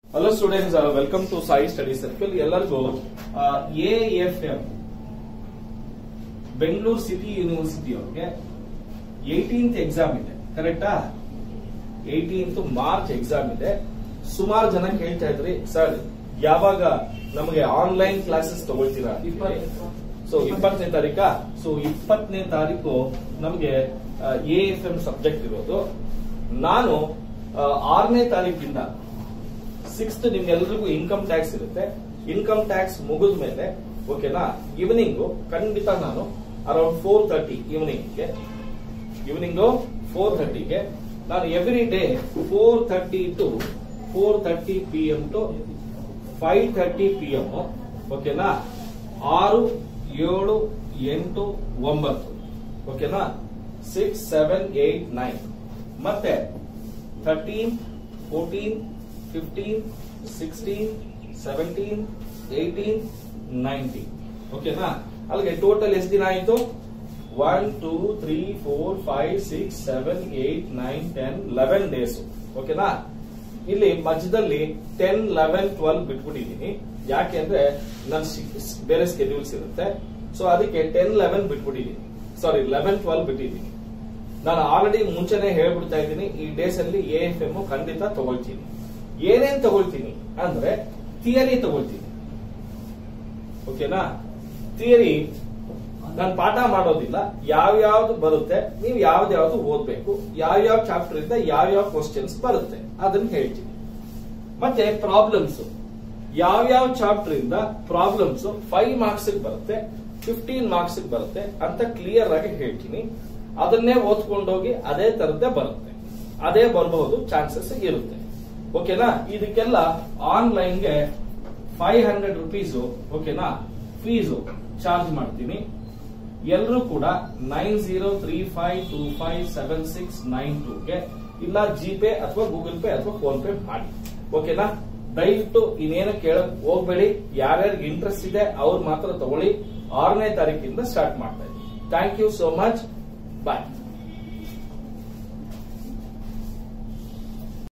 hello students welcome to Sai study circle ಎಲ್ಲರಿಗೂ A F M Bengaluru city university ಅವ್ರಿಗೆ eighteenth exam ಇದೆ ಕರೆಕ್ಟಾ eighteenth March exam ಇದೆ ಸುಮಾರು ಜನ ಕೇಳ್ತಾ ಇದ್ರಿ ಸರ್ ಯಾವಾಗ ನಮಗೆ ಆನ್ಲೈನ್ ಕ್ಲಾಸಸ್ ತಗೊಳ್ತೀರಾ ಸೊ ಇಪ್ಪತ್ತನೇ ತಾರೀಕಾ ಸೊ ಇಪ್ಪತ್ತನೇ ತಾರೀಕು ನಮಗೆ ಎ ಎಫ್ ಎಂ ಸಬ್ಜೆಕ್ಟ್ ಇರೋದು ನಾನು ಆ, ಆರನೇ ತಾರೀಕಿಂದ ಸಿಕ್ಸ್ತ್ ನಿಮ್ಗೆಲ್ರಿಗೂ ಇನ್ಕಮ್ ಟ್ಯಾಕ್ಸ್ ಇರುತ್ತೆ ಇನ್ಕಮ್ ಟ್ಯಾಕ್ಸ್ ಮುಗಿದ ಮೇಲೆ ಓಕೆನಾ ಈವ್ನಿಂಗ್ ಖಂಡಿತ ನಾನು ಅರೌಂಡ್ ಫೋರ್ ತರ್ಟಿ ಈವ್ನಿಂಗ್ಗೆ ಈವ್ನಿಂಗ್ ಫೋರ್ ಥರ್ಟಿಗೆ ನಾನು every day four thirty to four thirty P M to five thirty P M ಓಕೆನಾ ಆರು ಏಳು ಎಂಟು ಒಂಬತ್ತು ಓಕೆನಾ ಸಿಕ್ಸ್ ಸೆವೆನ್ ಏಟ್ ನೈನ್ ಮತ್ತೆ thirteen fourteen fifteen sixteen seventeen eighteen nineteen ಓಕೆನಾ ಅಲ್ಲಿಗೆ ಟೋಟಲ್ ಎಷ್ಟು ದಿನ ಆಯ್ತು one two three four five six seven eight nine ten eleven days ಓಕೆನಾ ಇಲ್ಲಿ ಮಧ್ಯದಲ್ಲಿ ಟೆನ್ ಲೆವೆನ್ ಟ್ವೆಲ್ ಬಿಟ್ಬಿಟ್ಟಿದ್ದೀನಿ ಯಾಕೆಂದ್ರೆ ನನ್ ಶಿ- ಬೇರೆ ಸ್ಕೆಡ್ಯೂಲ್ಸ್ ಇರುತ್ತೆ ಸೊ ಅದಕ್ಕೆ ಟೆನ್ ಲೆವೆನ್ ಬಿಟ್ಬಿಟ್ಟಿದ್ದೀನಿ ಸಾರಿ ಲೆವೆನ್ ಟ್ವೆಲ್ ಬಿಟ್ಟಿದ್ದೀನಿ ನಾನು ಆಲ್ರೆಡಿ ಮುಂಚೆನೆ ಹೇಳ್ಬಿಡ್ತಾ ಇದ್ದೀನಿ ಈ ಡೇಸ್ ಅಲ್ಲಿ ಎ ಎಫ್ ಎಂ ಖಂಡಿತ ತಗೊಳ್ತೀನಿ ಏನೇನ್ ತಗೊಳ್ತೀನಿ ಅಂದ್ರೆ ಥಿಯರಿ ತಗೊಳ್ತೀನಿ ಓಕೆನಾ ಥಿಯರಿ ನಾನು ಪಾಠ ಮಾಡೋದಿಲ್ಲ ಯಾವ್ಯಾವ್ದು ಬರುತ್ತೆ ನೀವು ಯಾವ್ದ್ಯಾವ್ದು ಓದ್ಬೇಕು ಯಾವ್ಯಾವ ಚಾಪ್ಟರ್ ಇಂದ ಯಾವ್ಯಾವ ಕ್ವಶನ್ಸ್ ಬರುತ್ತೆ ಅದನ್ನ ಹೇಳ್ತೀನಿ ಮತ್ತೆ ಪ್ರಾಬ್ಲಮ್ಸ್ ಯಾವ್ಯಾವ ಚಾಪ್ಟರ್ ಇಂದ ಪ್ರಾಬ್ಲಮ್ಸ್ ಫೈವ್ ಮಾರ್ಕ್ಸ್ ಬರುತ್ತೆ ಫಿಫ್ಟೀನ್ ಮಾರ್ಕ್ಸ್ ಬರುತ್ತೆ ಅಂತ ಕ್ಲಿಯರ್ ಆಗಿ ಹೇಳ್ತೀನಿ ಅದನ್ನೇ ಓದ್ಕೊಂಡೋಗಿ ಅದೇ ತರದ್ದೇ ಬರುತ್ತೆ ಅದೇ ಬರಬಹುದು ಚಾನ್ಸಸ್ ಇರುತ್ತೆ ಓಕೆನಾ ಇದಕ್ಕೆಲ್ಲ ಆನ್ಲೈನ್ಗೆ ಫೈವ್ ಹಂಡ್ರೆಡ್ ರುಪೀಸ್ ಓಕೆನಾ ಫೀಸು ಚಾರ್ಜ್ ಮಾಡ್ತೀನಿ ಎಲ್ಲರೂ ಕೂಡ nine zero three five two five seven six nine ಟೂಗೆ ಇಲ್ಲ ಜಿ ಪೇ ಅಥವಾ ಗೂಗಲ್ ಪೇ ಅಥವಾ ಫೋನ್ ಪೇ ಮಾಡಿ ಓಕೆನಾ ದಯವಿಟ್ಟು ಇನ್ನೇನು ಕೇಳಕ್ ಹೋಗ್ಬೇಡಿ ಯಾರ್ಯಾರಿಗೆ ಇಂಟ್ರೆಸ್ಟ್ ಇದೆ ಅವ್ರು ಮಾತ್ರ ತಗೊಳ್ಳಿ ಆರನೇ ತಾರೀಕಿಂದ ಸ್ಟಾರ್ಟ್ ಮಾಡ್ತಾ ಇದ್ದೀನಿ thank you so much bye